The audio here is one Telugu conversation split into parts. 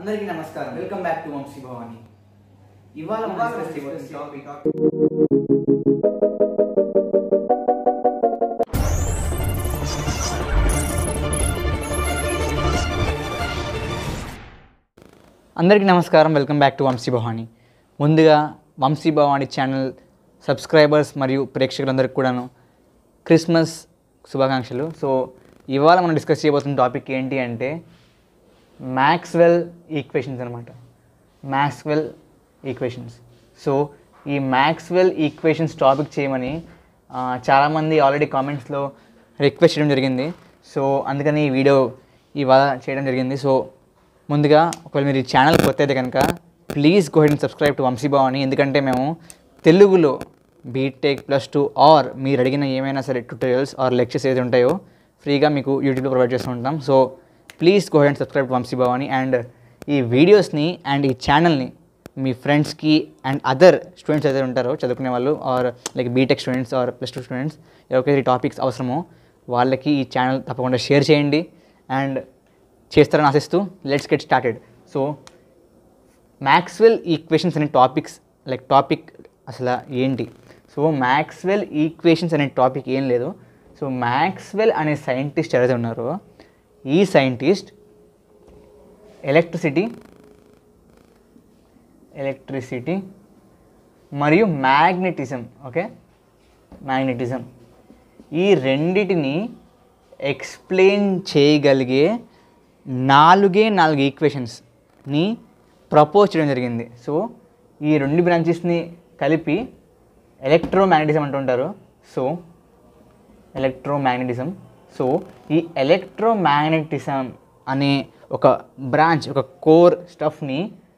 అందరికీ నమస్కారం welcome back to Vamsi Bhavani ఇవాళ మనం ఇవాళ discuss discuss చేయబోతున్న చేయబోతున్న topic అందరికీ నమస్కారం welcome back to Vamsi Bhavani ముందుగా వంశీ భవాని ఛానల్ సబ్స్క్రైబర్స్ మరియు ప్రేక్షకులందరికీ కూడాను క్రిస్మస్ శుభాకాంక్షలు సో ఇవాళ మనం డిస్కస్ చేయబోతున్న టాపిక్ ఏంటి అంటే మ్యాక్స్వెల్ ఈక్వేషన్స్ అనమాట మ్యాక్స్వెల్ ఈక్వేషన్స్ సో ఈ మ్యాక్స్వెల్ ఈక్వేషన్స్ టాపిక్ చేయమని ఆ, చాలామంది ఆల్రెడీ కామెంట్స్లో రిక్వెస్ట్ చేయడం జరిగింది సో అందుకని ఈ వీడియో ఇవాళ చేయడం జరిగింది సో ముందుగా ఒకవేళ మీరు ఈ ఛానల్ కొత్త అయితే కనుక please go ahead and subscribe to Vamsi Bhavani ఎందుకంటే మేము తెలుగులో బీటెక్ ప్లస్ టూ ఆర్ మీరు అడిగిన ఏమైనా సరే ట్యూటోరియల్స్ ఆర్ లెక్చర్స్ ఏది ఉంటాయో ఫ్రీగా మీకు యూట్యూబ్లో ప్రొవైడ్ చేస్తూ ఉంటాం so please go and subscribe to Vamsi Bhavani and ఈ వీడియోస్ని అండ్ ఈ ఛానల్ని మీ ఫ్రెండ్స్కి అండ్ అదర్ స్టూడెంట్స్ అయితే ఉంటారో చదువుకునే వాళ్ళు or like BTech students or plus two students ఎవరికైతే ఈ టాపిక్స్ అవసరమో వాళ్ళకి ఈ ఛానల్ తప్పకుండా షేర్ చేయండి అండ్ చేస్తారని ఆశిస్తూ let's get started so Maxwell equations అనే టాపిక్స్ లైక్ టాపిక్ అసలు ఏంటి సో మ్యాక్స్వెల్ ఈక్వేషన్స్ అనే టాపిక్ ఏం లేదు సో మ్యాక్స్వెల్ అనే సైంటిస్ట్ ఎవరైతే ఉన్నారో ఈ సైంటిస్ట్ ఎలక్ట్రిసిటీ ఎలక్ట్రిసిటీ మరియు మ్యాగ్నెటిజం ఓకే మ్యాగ్నెటిజం ఈ రెండిటిని ఎక్స్ప్లెయిన్ చేయగలిగే నాలుగే నాలుగు ఈక్వేషన్స్ని ప్రపోజ్ చేయడం జరిగింది సో ఈ రెండు బ్రాంచెస్ని కలిపి ఎలక్ట్రోమాగ్నెటిజం అంటుంటారు సో ఎలక్ట్రోమాగ్నెటిజం సో ఈ ఎలక్ట్రోమాగ్నెటిజం అనే ఒక బ్రాంచ్ ఒక కోర్ స్టఫ్ని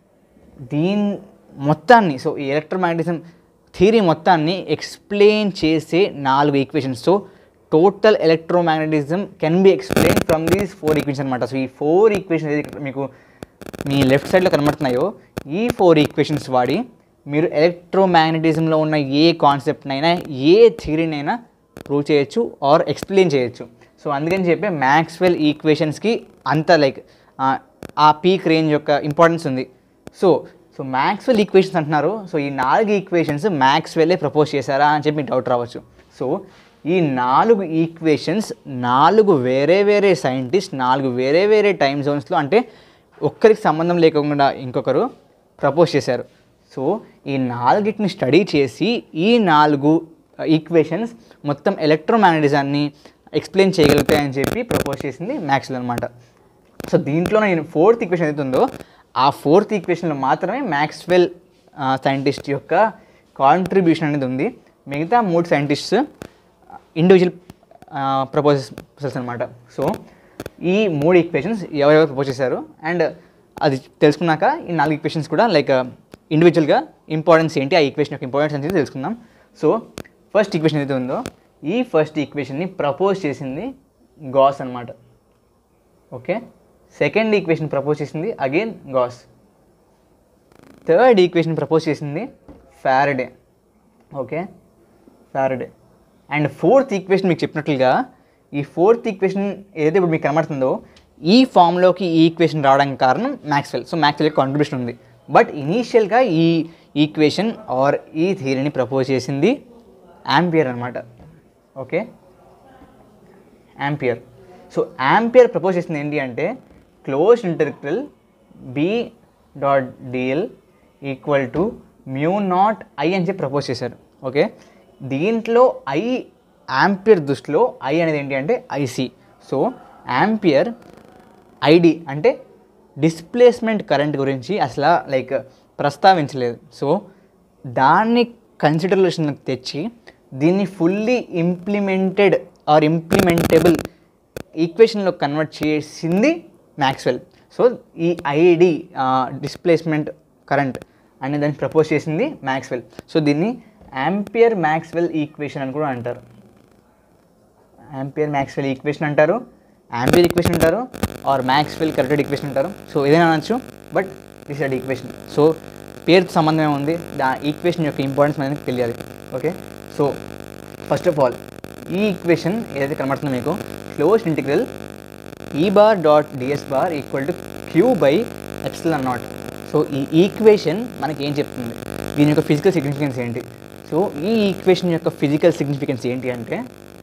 దీని మొత్తాన్ని సో ఈ ఎలక్ట్రోమాగ్నెటిజం థియరీ మొత్తాన్ని ఎక్స్ప్లెయిన్ చేసే నాలుగు equations so total electromagnetism can be explain from these four equations అనమాట సో ఈ ఫోర్ ఈక్వేషన్స్ ఏది ఇక్కడ మీకు మీ లెఫ్ట్ సైడ్లో కనబడుతున్నాయో ఈ ఫోర్ ఈక్వేషన్స్ వాడి మీరు ఎలక్ట్రోమాగ్నెటిజంలో ఉన్న ఏ కాన్సెప్ట్నైనా ఏ థియరీనైనా ప్రూవ్ చేయొచ్చు ఆర్ ఎక్స్ప్లెయిన్ చేయొచ్చు సో అందుకని చెప్పి మ్యాక్స్వెల్ ఈక్వేషన్స్కి అంత లైక్ ఆ పీక్ రేంజ్ యొక్క ఇంపార్టెన్స్ ఉంది సో సో మ్యాక్స్వెల్ ఈక్వేషన్స్ అంటున్నారు సో ఈ నాలుగు ఈక్వేషన్స్ మ్యాక్స్వెల్లే ప్రపోజ్ చేశారా అని చెప్పి మీకు డౌట్ రావచ్చు సో ఈ నాలుగు ఈక్వేషన్స్ నాలుగు వేరే వేరే సైంటిస్ట్ నాలుగు వేరే వేరే టైం జోన్స్లో అంటే ఒక్కరికి సంబంధం లేకుండా ఇంకొకరు ప్రపోజ్ చేశారు సో ఈ నాలుగిటిని స్టడీ చేసి ఈ నాలుగు ఈక్వేషన్స్ మొత్తం ఎలక్ట్రోమాగ్నటిజాన్ని ఎక్స్ప్లెయిన్ చేయగలుగుతాయని చెప్పి ప్రపోజ్ చేసింది మ్యాక్స్వెల్ అనమాట సో దీంట్లో నేను ఫోర్త్ ఈక్వేషన్ ఏదైతే ఉందో ఆ ఫోర్త్ ఈక్వేషన్లో మాత్రమే మ్యాక్స్వెల్ సైంటిస్ట్ యొక్క కాంట్రిబ్యూషన్ అనేది ఉంది మిగతా మూడు సైంటిస్ట్స్ ఇండివిజువల్ ప్రపోజల్స్ అనమాట సో ఈ మూడు ఈక్వేషన్స్ ఎవరెవరు ప్రపోజ్ చేశారు అండ్ అది తెలుసుకున్నాక ఈ నాలుగు ఈక్వేషన్స్ కూడా లైక్ ఇండివిజువల్గా ఇంపార్టెన్స్ ఏంటి ఆ ఈక్వేషన్ యొక్క ఇంపార్టెన్స్ అనేది తెలుసుకుందాం సో ఫస్ట్ ఈక్వేషన్ ఏదైతే ఉందో ఈ ఫస్ట్ ఈక్వేషన్ని ప్రపోజ్ చేసింది గాస్ అనమాట ఓకే సెకండ్ ఈక్వేషన్ ప్రపోజ్ చేసింది again Gauss third equation propose చేసింది Faraday okay Faraday and fourth equation మీకు చెప్పినట్లుగా ఈ ఫోర్త్ ఈక్వేషన్ ఏదైతే ఇప్పుడు మీకు కనబడుతుందో ఈ ఫామ్లోకి ఈ ఈక్వేషన్ రావడానికి కారణం మ్యాక్స్వెల్ సో మ్యాక్స్వెల్ యొక్క కాంట్రిబ్యూషన్ ఉంది బట్ ఇనీషియల్గా ఈ ఈక్వేషన్ ఆర్ ఈ థియరీని ప్రపోజ్ చేసింది యాంపియర్ అనమాట okay Ampere so Ampere propose చేసింది ఏంటి అంటే close integral B dot dl equal to mu naught I అని చెప్పి ప్రపోజ్ చేశారు ఓకే దీంట్లో ఐ యాంపియర్ దృష్టిలో ఐ అనేది ఏంటి అంటే ఐసి సో యాంపియర్ ఐడి అంటే డిస్ప్లేస్మెంట్ కరెంట్ గురించి అసలు లైక్ ప్రస్తావించలేదు సో దాన్ని కన్సిడరేషన్కి తెచ్చి దీన్ని ఫుల్లీ ఇంప్లిమెంటెడ్ ఆర్ ఇంప్లిమెంటబుల్ ఈక్వేషన్లో కన్వర్ట్ చేసింది మ్యాక్స్వెల్ సో ఈ ఐడి డిస్ప్లేస్మెంట్ కరెంట్ అనే దాన్ని ప్రపోజ్ చేసింది మ్యాక్స్వెల్ సో దీన్ని యాంపియర్ మ్యాక్స్వెల్ ఈక్వేషన్ అని కూడా అంటారు యాంపియర్ మ్యాక్స్వెల్ ఈక్వేషన్ అంటారు యాంపియర్ ఈక్వేషన్ అంటారు ఆర్ మ్యాక్స్వెల్ కరెక్టెడ్ ఈక్వేషన్ అంటారు సో ఏదైనా అనొచ్చు but this add equation so పేరుతో సంబంధం ఉంది దా ఈక్వేషన్ యొక్క ఇంపార్టెన్స్ మనకి తెలియాలి okay so first of all ఈ ఈక్వేషన్ ఏదైతే కనబడుతుందో మీకు క్లోజ్ ఇంటిగ్రల్ ఈ bar dot ds bar equal to q by epsilon naught so ఈ ఈక్వేషన్ మనకి ఏం చెప్తుంది దీని యొక్క ఫిజికల్ సిగ్నిఫికెన్స్ ఏంటి సో ఈ ఈక్వేషన్ యొక్క ఫిజికల్ సిగ్నిఫికెన్స్ ఏంటి అంటే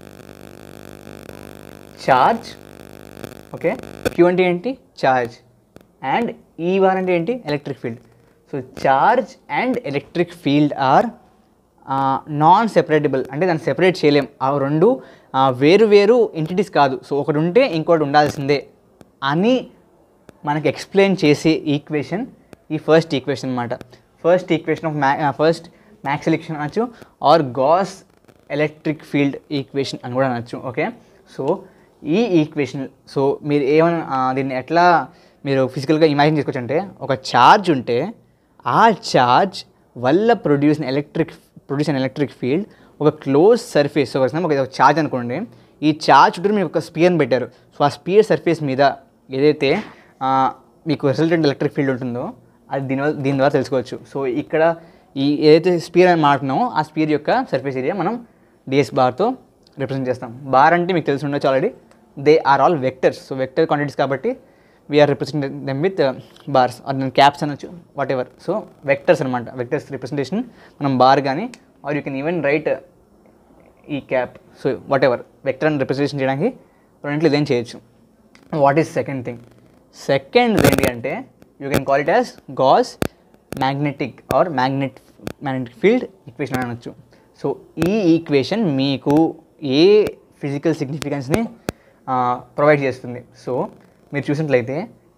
చార్జ్ ఓకే క్యూ అంటే ఏంటి చార్జ్ అండ్ ఈ వార్ అంటే ఏంటి electric field so charge and electric field are non separable అంటే దాన్ని సెపరేట్ చేయలేం ఆ రెండు ఆ, వేరు వేరు ఎంటిటీస్ కాదు సో ఒకటి ఉంటే ఇంకోటి ఉండాల్సిందే అని మనకి ఎక్స్ప్లెయిన్ చేసే ఈక్వేషన్ ఈ ఫస్ట్ ఈక్వేషన్ అనమాట ఫస్ట్ ఈక్వేషన్ ఆఫ్ మ్యా ఫస్ట్ మ్యాక్స్ ఎలక్షన్ అనొచ్చు or Gauss electric field equation అని కూడా అనొచ్చు ఓకే సో ఈ ఈక్వేషన్ సో మీరు ఏమైనా ఆ, దీన్ని ఎట్లా మీరు ఫిజికల్గా ఇమాజిన్ చేసుకోవచ్చు అంటే ఒక ఛార్జ్ ఉంటే ఆ ఛార్జ్ వల్ల produce electric produce an electric field ఒక close surface so for example ఒక ఛార్జ్ అనుకోండి ఈ ఛార్జ్ చుట్టూ మీరు ఒక స్పియర్ని పెట్టారు సో ఆ స్పియర్ సర్ఫేస్ మీద ఏదైతే ఆ, మీకు రిజల్టెంట్ ఎలక్ట్రిక్ ఫీల్డ్ ఉంటుందో అది దీని వల్ల దీని ద్వారా తెలుసుకోవచ్చు సో ఇక్కడ ఈ ఏదైతే స్పియర్ అని మాట్లాడుతున్నామో ఆ స్పియర్ యొక్క సర్ఫేస్ ఏరియా మనం డిఎస్ బార్తో రిప్రజెంట్ చేస్తాం బార్ అంటే మీకు తెలిసి ఉండొచ్చు already they are all vectors so vector quantities కాబట్టి we are represent them with bars or నేను క్యాప్స్ అనొచ్చు వాట్ ఎవర్ సో వెక్టర్స్ అనమాట వెక్టర్స్ రిప్రజెంటేషన్ మనం బార్ కానీ or you can even write ఈ cap so whatever vector అని రిప్రజెంటేషన్ చేయడానికి రెండింటిలో ఇదేం చేయొచ్చు what is second thing second ఏంటి అంటే you can call it as Gauss magnetic or magnet magnetic field equation అని అనొచ్చు సో ఈ ఈక్వేషన్ మీకు ఏ ఫిజికల్ సిగ్నిఫికెన్స్ని ప్రొవైడ్ చేస్తుంది సో మీరు చూసినట్లయితే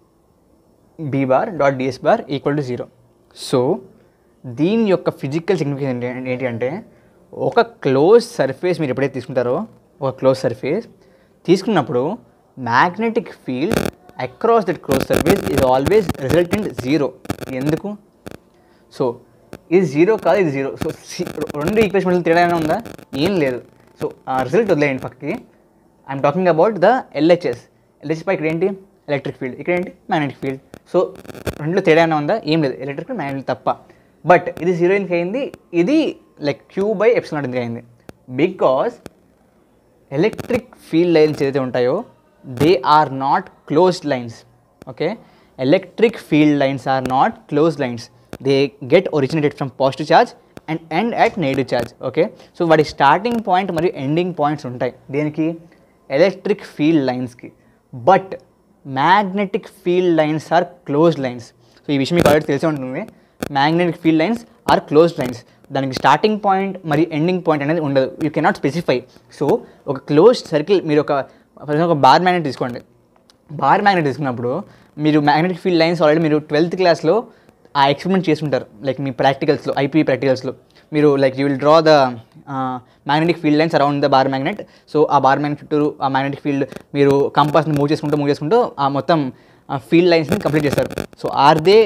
B bar dot ds bar equal to zero so దీని యొక్క ఫిజికల్ సిగ్నిఫికెన్స్ ఏంటి ఏంటి అంటే ఒక క్లోజ్ సర్ఫేస్ మీరు ఎప్పుడైతే తీసుకుంటారో ఒక క్లోజ్ సర్ఫేస్ తీసుకున్నప్పుడు magnetic field across that close surface is always resultant zero ఎందుకు సో ఇది జీరో కాదు ఇది జీరో సో సి- రెండు ఈక్వేషన్ మధ్య తేడా ఏమైనా ఉందా ఏం లేదు సో ఆ రిజల్ట్ వదిలేయండి పక్కకి I'm talking about the LHS LHS పై ఇక్కడ ఏంటి ఎలక్ట్రిక్ ఫీల్డ్ ఇక్కడ ఏంటి మ్యాగ్నెటిక్ ఫీల్డ్ సో రెండులో తేడా ఏమైనా ఉందా ఏం లేదు ఎలక్ట్రిక్ మ్యాగ్నెటిక్ తప్ప బట్ ఇది జీరో ఎందుకు అయింది ఇది లైక్ క్యూ బై ఎప్సిలాన్ ఎందుకు అయింది బికాస్ ఎలక్ట్రిక్ ఫీల్డ్ లైన్స్ ఏదైతే ఉంటాయో they are not closed lines okay electric field lines are not close lines they get originated from positive charge and end at negative charge okay so వాటి స్టార్టింగ్ పాయింట్ మరియు ఎండింగ్ పాయింట్స్ ఉంటాయి దేనికి ఎలక్ట్రిక్ ఫీల్డ్ లైన్స్కి but magnetic field lines are closed lines so ఈ విషయం మీకు ఆల్రెడీ తెలిసే ఉంటుంది magnetic field lines are closed lines దానికి స్టార్టింగ్ పాయింట్ మరియు ఎండింగ్ పాయింట్ అనేది ఉండదు యూ కెనాట్ స్పెసిఫై సో ఒక క్లోజ్డ్ సర్కిల్ మీరు ఒక ఫర్ ఎగ్జాంపుల్ ఒక బార్ మ్యాగ్నెట్ తీసుకోండి బార్ మ్యాగ్నెట్ తీసుకున్నప్పుడు మీరు మ్యాగ్నెటిక్ ఫీల్డ్ లైన్స్ ఆల్రెడీ మీరు ట్వెల్త్ క్లాస్లో ఆ ఎక్స్పెరిమెంట్ చేస్తుంటారు లైక్ మీ ప్రాక్టికల్స్లో ఐపీ ప్రాక్టికల్స్లో మీరు like you will draw the magnetic field lines around the bar magnet so ఆ బార్ మ్యాగ్నెట్ చుట్టూ ఆ మ్యాగ్నెటిక్ ఫీల్డ్ మీరు కంపాస్ని మూవ్ చేసుకుంటూ మూవ్ చేసుకుంటూ ఆ మొత్తం ఫీల్డ్ లైన్స్ని కంప్లీట్ చేస్తారు so are they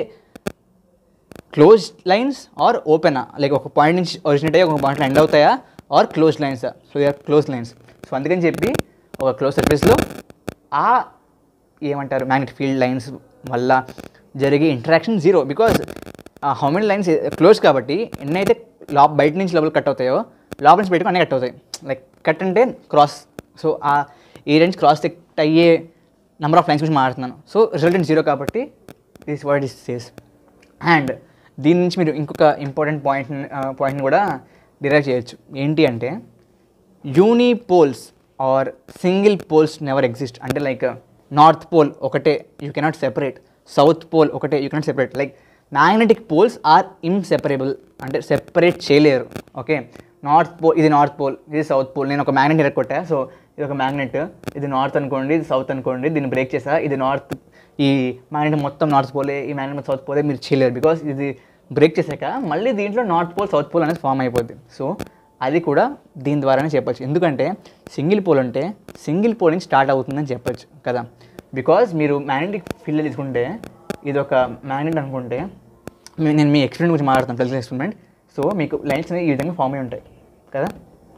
close lines or ఓపెనా లైక్ ఒక పాయింట్ నుంచి ఒరిజినేట్ అయ్యి ఒక పాయింట్లో ఎండ్ అవుతాయా or close lines so they are close lines so అందుకని చెప్పి ఒక క్లోజ్ సర్ఫేస్లో ఆ ఏమంటారు మ్యాగ్నెటిక్ ఫీల్డ్ లైన్స్ వల్ల జరిగే interaction zero because how many lines close కాబట్టి ఎన్నైతే లా బయట నుంచి లోపల కట్ అవుతాయో లోపల నుంచి బయటకు అన్నీ కట్ అవుతాయి లైక్ కట్ అంటే క్రాస్ సో ఆ ఏరియా నుంచి క్రాస్ కట్ అయ్యే నెంబర్ ఆఫ్ లైన్స్ గురించి మాట్లాడుతున్నాను సో రిజల్టెంట్ జీరో కాబట్టి this what is says and దీని నుంచి మీరు ఇంకొక ఇంపార్టెంట్ పాయింట్ పాయింట్ని కూడా డిరైవ్ చేయొచ్చు ఏంటి అంటే unipoles or single poles never exist అంటే లైక్ నార్త్ పోల్ ఒకటే you cannot separate south pole ఒకటే you cannot separate like magnetic poles are inseparable అంటే సెపరేట్ చేయలేరు ఓకే నార్త్ పోల్ ఇది నార్త్ పోల్ ఇది సౌత్ పోల్ నేను ఒక మ్యాగ్నెట్ ఎరగొట్టా సో ఇది ఒక మ్యాగ్నెట్ ఇది నార్త్ అనుకోండి ఇది సౌత్ అనుకోండి దీన్ని బ్రేక్ చేసా ఇది నార్త్ ఈ మ్యాగ్నెట్ మొత్తం నార్త్ పోలే ఈ మ్యాగ్నెట్ సౌత్ పోలే మీరు చేయలేరు బికాస్ ఇది బ్రేక్ చేశాక మళ్ళీ దీంట్లో నార్త్ పోల్ సౌత్ పోల్ అనేది ఫామ్ అయిపోద్ది సో అది కూడా దీని ద్వారానే చెప్పొచ్చు ఎందుకంటే సింగిల్ పోల్ అంటే సింగిల్ పోల్ నుంచి స్టార్ట్ అవుతుందని చెప్పొచ్చు కదా బికాజ్ మీరు మ్యాగ్నెటిక్ ఫీల్డ్ తీసుకుంటే ఇది ఒక మ్యాగ్నెట్ అనుకుంటే మీ- నేను మీ ఎక్స్పెరిమెంట్ గురించి మాట్లాడుతాను ఫిజికల్ ఎక్స్పెరిమెంట్ సో మీకు లైన్స్ అనేవి ఈ విధంగా ఫామ్ అయి ఉంటాయి కదా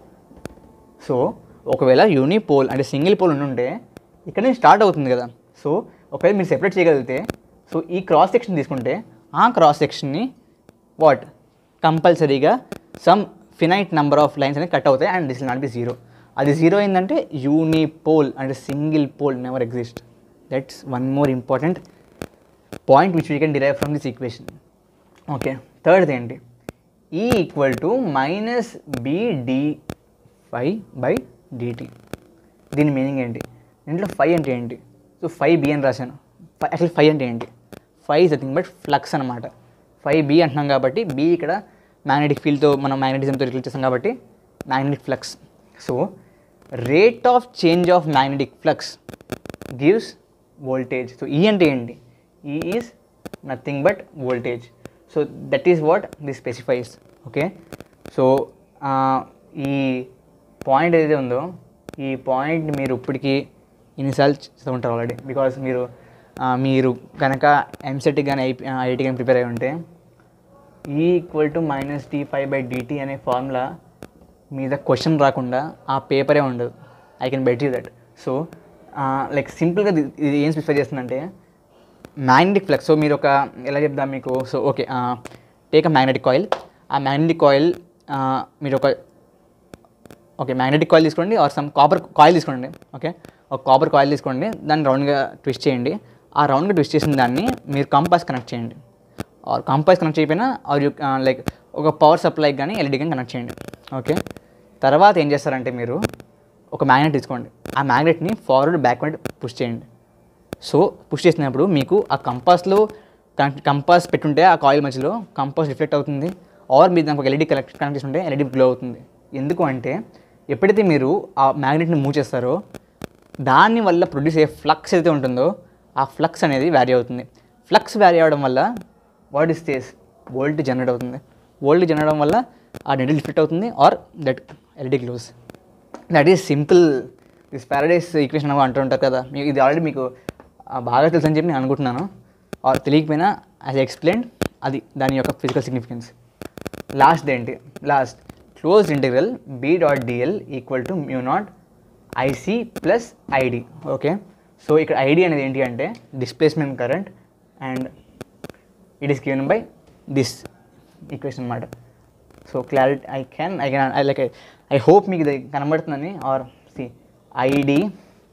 సో ఒకవేళ యూనిపోల్ అంటే సింగిల్ పోల్ ఉంటే ఇక్కడ నుంచి స్టార్ట్ అవుతుంది కదా సో ఒకవేళ మీరు సెపరేట్ చేయగలిగితే సో ఈ క్రాస్ సెక్షన్ తీసుకుంటే ఆ క్రాస్ సెక్షన్ని వాట్ కంపల్సరీగా some finite number of lines అనేది కట్ అవుతాయి and this not be zero అది జీరో అయిందంటే యూనిపోల్ అంటే single pole never exist that's one more important point which we can derive from this equation okay third ఏంటి E equal to minus BD phi by dt దీని మీనింగ్ ఏంటి దీంట్లో ఫైవ్ అంటే ఏంటి సో ఫైవ్ బి అని రాశాను యాక్చువల్లీ ఫైవ్ అంటే ఏంటి phi is nothing but flux అనమాట ఫైవ్ బి అంటున్నాం కాబట్టి బి ఇక్కడ మ్యాగ్నెటిక్ ఫీల్డ్తో మనం మ్యాగ్నెటిజంతో రిలేట్ చేస్తాం కాబట్టి magnetic flux so rate of change of magnetic flux gives voltage so E అంటే ఏంటి E is nothing but voltage so that is what this specifies okay so ఈ పాయింట్ ఏదైతే ఉందో ఈ పాయింట్ మీరు ఇప్పటికీ ఇన్నిసార్లు చదువుకుంటారు ఆల్రెడీ బికాస్ మీరు ఆ, మీరు కనుక ఎంసెట్కి కానీ ఐపీ ఐఐటి కానీ ప్రిపేర్ అయి ఉంటే E equal to minus d phi by dt అనే ఫార్ములా మీద క్వశ్చన్ రాకుండా ఆ పేపరే ఉండదు I can bet you that so like సింపుల్గా ఇది ఏం స్పెసిఫై చేస్తుందంటే మ్యాగ్నెటిక్ ఫ్లక్స్ సో మీరు ఒక ఎలా చెప్దాం మీకు so okay take a magnetic coil ఆ మ్యాగ్నెటిక్ కాయిల్ మీరు ఒక ఓకే మ్యాగ్నెటిక్ కాయిల్ తీసుకోండి ఆర్ సమ్ కాపర్ కాయిల్ తీసుకోండి ఓకే ఒక కాపర్ కాయిల్ తీసుకోండి దాన్ని రౌండ్గా ట్విస్ట్ చేయండి ఆ రౌండ్గా ట్విస్ట్ చేసిన దాన్ని మీరు కంపాస్ కనెక్ట్ చేయండి ఆర్ కంపాస్ కనెక్ట్ చేయకపోయినా ఆర్ యూ లైక్ ఒక పవర్ సప్లైకి కానీ ఎల్ఈడి కానీ కనెక్ట్ చేయండి ఓకే తర్వాత ఏం చేస్తారంటే మీరు ఒక మ్యాగ్నెట్ తీసుకోండి ఆ మ్యాగ్నెట్ని ఫార్వర్డ్ బ్యాక్వర్డ్ పుష్ చేయండి సో పుష్ చేసినప్పుడు మీకు ఆ కంపాస్లో కంపాస్ పెట్టుంటే ఆ కాయిల్ మధ్యలో కంపాస్ రిఫ్లెక్ట్ అవుతుంది ఆర్ మీరు దానికి ఒక ఎల్ఈడి కనెక్ట్ కనెక్ట్ చేస్తుంటే ఎల్ఈడి గ్లో అవుతుంది ఎందుకు అంటే ఎప్పుడైతే మీరు ఆ మ్యాగ్నెట్ని మూవ్ చేస్తారో దాని వల్ల ప్రొడ్యూస్ అయ్యే ఫ్లక్స్ అయితే ఉంటుందో ఆ ఫ్లక్స్ అనేది వ్యారీ అవుతుంది ఫ్లక్స్ వ్యారీ అవ్వడం వల్ల what is this volt generate అవుతుంది వోల్ట్ జనరేట్ అవ్వడం వల్ల ఆ నెట్ రిఫ్లెక్ట్ అవుతుంది or that LED glows that is simple this Faraday's equation అని అంటూ ఉంటారు కదా మీకు ఇది ఆల్రెడీ మీకు ఆ, బాగా తెలుసు అని చెప్పి నేను అనుకుంటున్నాను ఆర్ తెలియకపోయినా యాజ్ ఎక్స్ప్లెయిన్ అది దాని యొక్క ఫిజికల్ సిగ్నిఫికెన్స్ లాస్ట్ ఏంటి last close integral B dot dl equal to mu naught IC plus ID okay so ఇక్కడ ఐడి అనేది ఏంటి అంటే displacement current and it is given by this equation అనమాట so clarity I can I can I like I hope మీకు ఇది కనబడుతుందని or see ID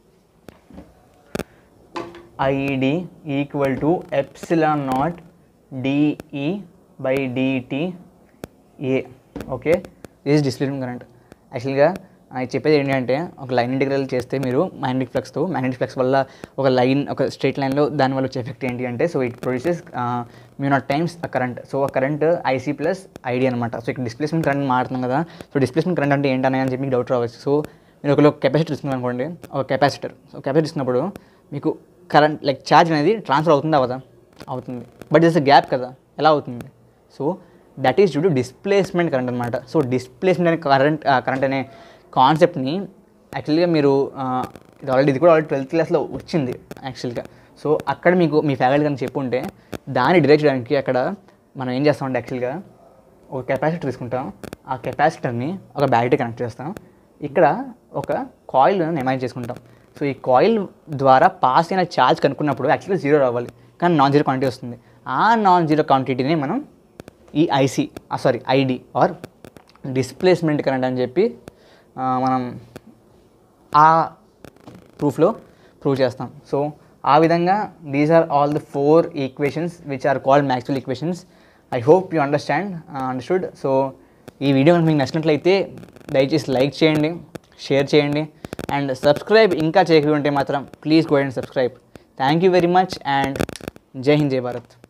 ID equal to epsilon naught dE by dt A okay this displacement current యాక్చువల్గా అది చెప్పేది ఏంటంటే ఒక లైన్ ఇంటిగ్రల్ చేస్తే మీరు మ్యాగ్నెటిక్ ఫ్లక్స్తో మ్యాగ్నెటిక్ ఫ్లక్స్ వల్ల ఒక లైన్ ఒక స్ట్రైట్ లైన్లో దానివల్ల వచ్చే ఎఫెక్ట్ ఏంటి అంటే so it produces mu naught times a current so ఆ కరెంట్ ఐసీ ప్లస్ ఐడి అనమాట సో ఇక్కడ డిస్ప్లేస్మెంట్ కరెంట్ మారుతున్నాం కదా సో డిస్ప్లేస్మెంట్ కరెంట్ అంటే ఏంటనే అని చెప్పి మీకు డౌట్ రావచ్చు సో మీరు ఒకలో కెపాసిటర్ ఇస్తున్నారు అనుకోండి ఒక కెపాసిటర్ సో కెపాసిటర్ ఇస్తున్నప్పుడు మీకు కరెంట్ లైక్ ఛార్జ్ అనేది ట్రాన్స్ఫర్ అవుతుందా అవదా అవుతుంది బట్ ఇట్స్ గ్యాప్ కదా ఎలా అవుతుంది so that is due to displacement current అనమాట సో డిస్ప్లేస్మెంట్ అనే కరెంట్ కరెంట్ అనే కాన్సెప్ట్ని యాక్చువల్గా మీరు ఆ, ఇది ఆల్రెడీ ఇది కూడా ఆల్రెడీ ట్వెల్త్ క్లాస్లో వచ్చింది యాక్చువల్గా సో అక్కడ మీకు మీ ఫ్యాకల్టీ కానీ చెప్పుంటే దాన్ని డిరైవ్ చేయడానికి అక్కడ మనం ఏం చేస్తామంటే యాక్చువల్గా ఒక కెపాసిటర్ తీసుకుంటాం ఆ కెపాసిటర్ని ఒక బ్యాటరీ కనెక్ట్ చేస్తాం ఇక్కడ ఒక కాయిల్ ఇమాజిన్ చేసుకుంటాం సో ఈ కాయిల్ ద్వారా పాస్ అయిన ఛార్జ్ కనుక్కున్నప్పుడు యాక్చువల్గా జీరో రావాలి కానీ నాన్ జీరో క్వాంటిటీ వస్తుంది ఆ నాన్ జీరో క్వాంటిటీని మనం ఈ IC sorry ID are displacement current అని చెప్పి ఆ, మనం ఆ ప్రూఫ్లో ప్రూవ్ చేస్తాం సో ఆ విధంగా these are all the four equations which are called Maxwell equations I hope you understand understood so ఈ వీడియో కనుక మీకు నచ్చినట్లయితే దయచేసి లైక్ చేయండి షేర్ చేయండి అండ్ సబ్స్క్రైబ్ ఇంకా చేయకపోతే మాత్రం please go and subscribe thank you very much and జై హింద్ జై భారత్